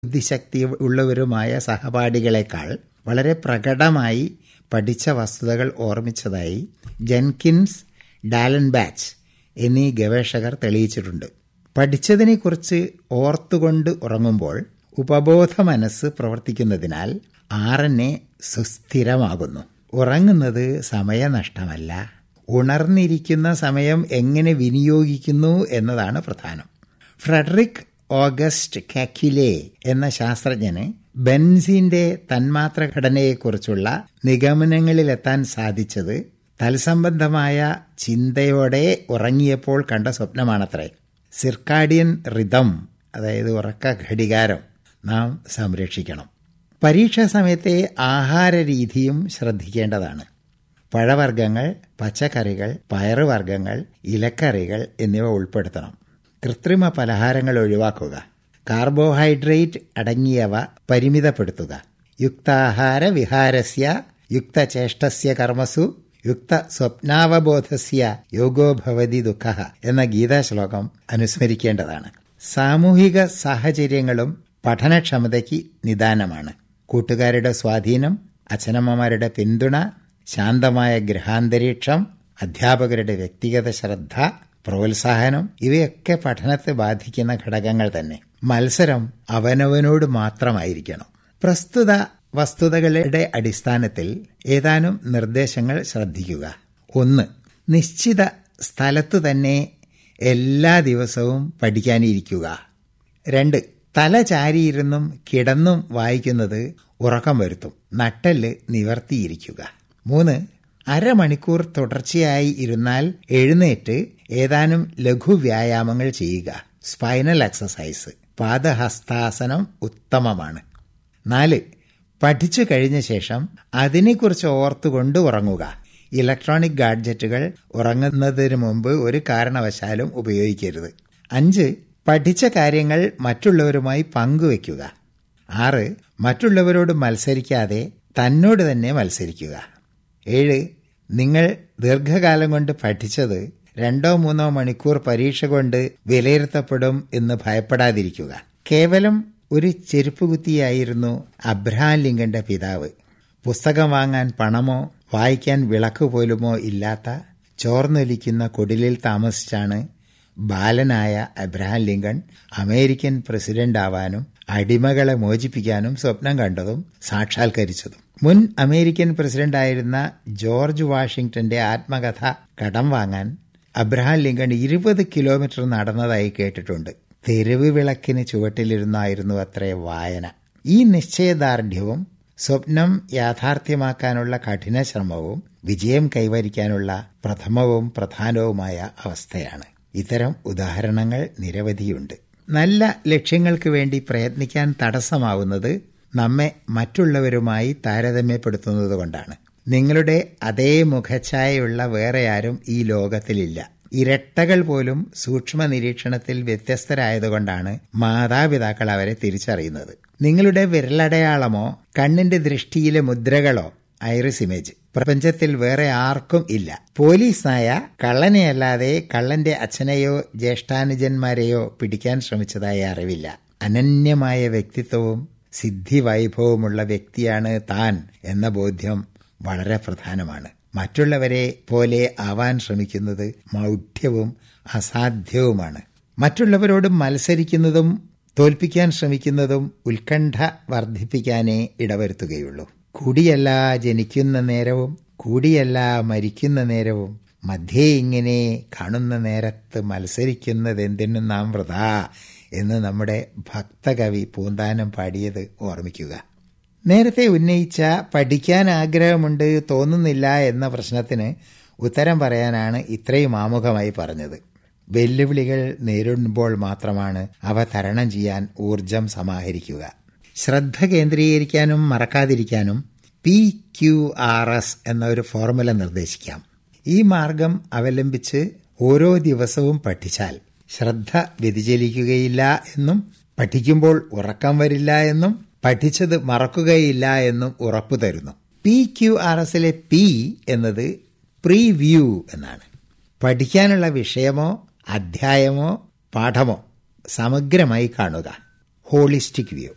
ബുദ്ധിശക്തി ഉള്ളവരുമായ സഹപാഠികളെക്കാൾ വളരെ പ്രകടമായി പഠിച്ച വസ്തുതകൾ ഓർമ്മിച്ചതായി ജെൻകിൻസ് ഡാലൻ ബാച്ച് എന്നീ ഗവേഷകർ തെളിയിച്ചിട്ടുണ്ട് പഠിച്ചതിനെക്കുറിച്ച് ഓർത്തുകൊണ്ട് ഉറങ്ങുമ്പോൾ ഉപബോധ മനസ്സ് പ്രവർത്തിക്കുന്നതിനാൽ ആർ എൻ എ സുസ്ഥിരമാകുന്നു ഉറങ്ങുന്നത് സമയനഷ്ടമല്ല ഉണർന്നിരിക്കുന്ന സമയം എങ്ങനെ വിനിയോഗിക്കുന്നു എന്നതാണ് പ്രധാനം ഫ്രെഡറിക് ഓഗസ്റ്റ് കാക്യുലെ എന്ന ശാസ്ത്രജ്ഞന് ബെൻസിന്റെ തന്മാത്ര ഘടനയെക്കുറിച്ചുള്ള നിഗമനങ്ങളിലെത്താൻ സാധിച്ചത് തൽസംബന്ധമായ ചിന്തയോടെ ഉറങ്ങിയപ്പോൾ കണ്ട സ്വപ്നമാണത്രേ സിർക്കാഡിയൻ റിതം അതായത് ഉറക്ക ഘടികാരം നാം സംരക്ഷിക്കണം പരീക്ഷാ സമയത്തെ ആഹാര രീതിയും ശ്രദ്ധിക്കേണ്ടതാണ് പഴവർഗ്ഗങ്ങൾ പച്ചക്കറികൾ പയറുവർഗ്ഗങ്ങൾ ഇലക്കറികൾ എന്നിവ ഉൾപ്പെടുത്തണം കൃത്രിമ പലഹാരങ്ങൾ ഒഴിവാക്കുക കാർബോഹൈഡ്രേറ്റ് അടങ്ങിയവ പരിമിതപ്പെടുത്തുക യുക്താഹാര വിഹാരസ്യ യുക്തചേഷ്ടസ്യ കർമ്മസു യുക്ത സ്വപ്നാവബോധസ്യ യോഗോ ഭവതി ദുഃഖ എന്ന ഗീതാശ്ലോകം അനുസ്മരിക്കേണ്ടതാണ് സാമൂഹിക സാഹചര്യങ്ങളും പഠനക്ഷമതയ്ക്ക് നിദാനമാണ് കൂട്ടുകാരുടെ സ്വാധീനം അച്ഛനമ്മമാരുടെ പിന്തുണ ശാന്തമായ ഗൃഹാന്തരീക്ഷം അധ്യാപകരുടെ വ്യക്തിഗത ശ്രദ്ധ പ്രോത്സാഹനം ഇവയൊക്കെ പഠനത്തെ ബാധിക്കുന്ന ഘടകങ്ങൾ തന്നെ മത്സരം അവനവനോട് മാത്രമായിരിക്കണം പ്രസ്തുത വസ്തുതകളുടെ അടിസ്ഥാനത്തിൽ ഏതാനും നിർദ്ദേശങ്ങൾ ശ്രദ്ധിക്കുക ഒന്ന് നിശ്ചിത സ്ഥലത്തു തന്നെ എല്ലാ ദിവസവും പഠിക്കാനിരിക്കുക രണ്ട് തല ചാരിയിരുന്നും കിടന്നും വായിക്കുന്നത് ഉറക്കം വരുത്തും നട്ടല് നിവർത്തിയിരിക്കുക മൂന്ന് അരമണിക്കൂർ തുടർച്ചയായി ഇരുന്നാൽ എഴുന്നേറ്റ് ഏതാനും ലഘു വ്യായാമങ്ങൾ ചെയ്യുക സ്പൈനൽ എക്സസൈസ് പാദഹസ്താസനം ഉത്തമമാണ് നാല് പഠിച്ചു കഴിഞ്ഞ ശേഷം അതിനെക്കുറിച്ച് ഓർത്തുകൊണ്ട് ഉറങ്ങുക ഇലക്ട്രോണിക് ഗാഡ്ജറ്റുകൾ ഉറങ്ങുന്നതിന് മുമ്പ് ഒരു കാരണവശാലും ഉപയോഗിക്കരുത് അഞ്ച് പഠിച്ച കാര്യങ്ങൾ മറ്റുള്ളവരുമായി പങ്കുവയ്ക്കുക ആറ് മറ്റുള്ളവരോട് മത്സരിക്കാതെ തന്നോട് തന്നെ മത്സരിക്കുക ഏഴ് നിങ്ങൾ ദീർഘകാലം കൊണ്ട് പഠിച്ചത് രണ്ടോ മൂന്നോ മണിക്കൂർ പരീക്ഷ കൊണ്ട് വിലയിരുത്തപ്പെടും എന്ന് ഭയപ്പെടാതിരിക്കുക കേവലം ഒരു ചെരുപ്പുകുത്തിയായിരുന്നു അബ്രഹാം ലിങ്കന്റെ പിതാവ് പുസ്തകം വാങ്ങാൻ പണമോ വായിക്കാൻ വിളക്ക് പോലുമോ ഇല്ലാത്ത ചോർന്നൊലിക്കുന്ന കുടിലിൽ താമസിച്ചാണ് ബാലനായ അബ്രഹാം ലിങ്കൺ അമേരിക്കൻ പ്രസിഡന്റ് ആവാനും അടിമകളെ മോചിപ്പിക്കാനും സ്വപ്നം കണ്ടതും സാക്ഷാത്കരിച്ചതും മുൻ അമേരിക്കൻ പ്രസിഡന്റായിരുന്ന ജോർജ് വാഷിംഗ്ടന്റെ ആത്മകഥ കടം വാങ്ങാൻ അബ്രഹാം ലിങ്കൺ ഇരുപത് കിലോമീറ്റർ നടന്നതായി കേട്ടിട്ടുണ്ട് തെരുവ് വിളക്കിന് ചുവട്ടിലിരുന്നായിരുന്നു അത്രേ വായന ഈ നിശ്ചയദാർഢ്യവും സ്വപ്നം യാഥാർത്ഥ്യമാക്കാനുള്ള കഠിന ശ്രമവും വിജയം കൈവരിക്കാനുള്ള പ്രഥമവും പ്രധാനവുമായ അവസ്ഥയാണ് ഇത്തരം ഉദാഹരണങ്ങൾ നിരവധിയുണ്ട് നല്ല ലക്ഷ്യങ്ങൾക്ക് വേണ്ടി പ്രയത്നിക്കാൻ തടസ്സമാവുന്നത് നമ്മെ മറ്റുള്ളവരുമായി താരതമ്യപ്പെടുത്തുന്നത് കൊണ്ടാണ് നിങ്ങളുടെ അതേ മുഖഛായയുള്ള വേറെ ആരും ഈ ലോകത്തിലില്ല ഇരട്ടകൾ പോലും സൂക്ഷ്മ നിരീക്ഷണത്തിൽ വ്യത്യസ്തരായതുകൊണ്ടാണ് മാതാപിതാക്കൾ അവരെ തിരിച്ചറിയുന്നത് നിങ്ങളുടെ വിരലടയാളമോ കണ്ണിന്റെ ദൃഷ്ടിയിലെ മുദ്രകളോ ഐറിസ് ഇമേജ് പ്രപഞ്ചത്തിൽ വേറെ ആർക്കും ഇല്ല പോലീസ് നായ കള്ളനെയല്ലാതെ കള്ളന്റെ അച്ഛനെയോ ജ്യേഷ്ഠാനുജന്മാരെയോ പിടിക്കാൻ ശ്രമിച്ചതായി അറിവില്ല അനന്യമായ വ്യക്തിത്വവും സിദ്ധി വൈഭവമുള്ള വ്യക്തിയാണ് താൻ എന്ന ബോധ്യം വളരെ പ്രധാനമാണ് മറ്റുള്ളവരെ പോലെ ആവാൻ ശ്രമിക്കുന്നത് മൗഢ്യവും അസാധ്യവുമാണ് മറ്റുള്ളവരോട് മത്സരിക്കുന്നതും തോൽപ്പിക്കാൻ ശ്രമിക്കുന്നതും ഉത്കണ്ഠ വർദ്ധിപ്പിക്കാനേ ഇടവരുത്തുകയുള്ളൂ കൂടിയല്ല ജനിക്കുന്ന നേരവും കൂടിയല്ല മരിക്കുന്ന നേരവും മധ്യേ ഇങ്ങനെ കാണുന്ന നേരത്ത് മത്സരിക്കുന്നതെന്തിനും നാം വൃതാ എന്ന് നമ്മുടെ ഭക്തകവി പൂന്താനം പാടിയത് ഓർമ്മിക്കുക നേരത്തെ ഉന്നയിച്ച പഠിക്കാൻ ആഗ്രഹമുണ്ട് തോന്നുന്നില്ല എന്ന പ്രശ്നത്തിന് ഉത്തരം പറയാനാണ് ഇത്രയും ആമുഖമായി പറഞ്ഞത് വെല്ലുവിളികൾ നേരിടുമ്പോൾ മാത്രമാണ് അവ തരണം ചെയ്യാൻ ഊർജം സമാഹരിക്കുക ശ്രദ്ധ കേന്ദ്രീകരിക്കാനും മറക്കാതിരിക്കാനും പി ക്യു ആർ എസ് എന്ന ഒരു ഫോർമുല നിർദ്ദേശിക്കാം ഈ മാർഗം അവലംബിച്ച് ഓരോ ദിവസവും പഠിച്ചാൽ ശ്രദ്ധ വ്യതിചലിക്കുകയില്ല എന്നും പഠിക്കുമ്പോൾ ഉറക്കം വരില്ല എന്നും പഠിച്ചത് മറക്കുകയില്ല എന്നും ഉറപ്പു തരുന്നു പി ക്യു ആർ എസിലെ പി എന്നത് പ്രീവ്യൂ എന്നാണ് പഠിക്കാനുള്ള വിഷയമോ അധ്യായമോ പാഠമോ സമഗ്രമായി കാണുക ഹോളിസ്റ്റിക് വ്യൂ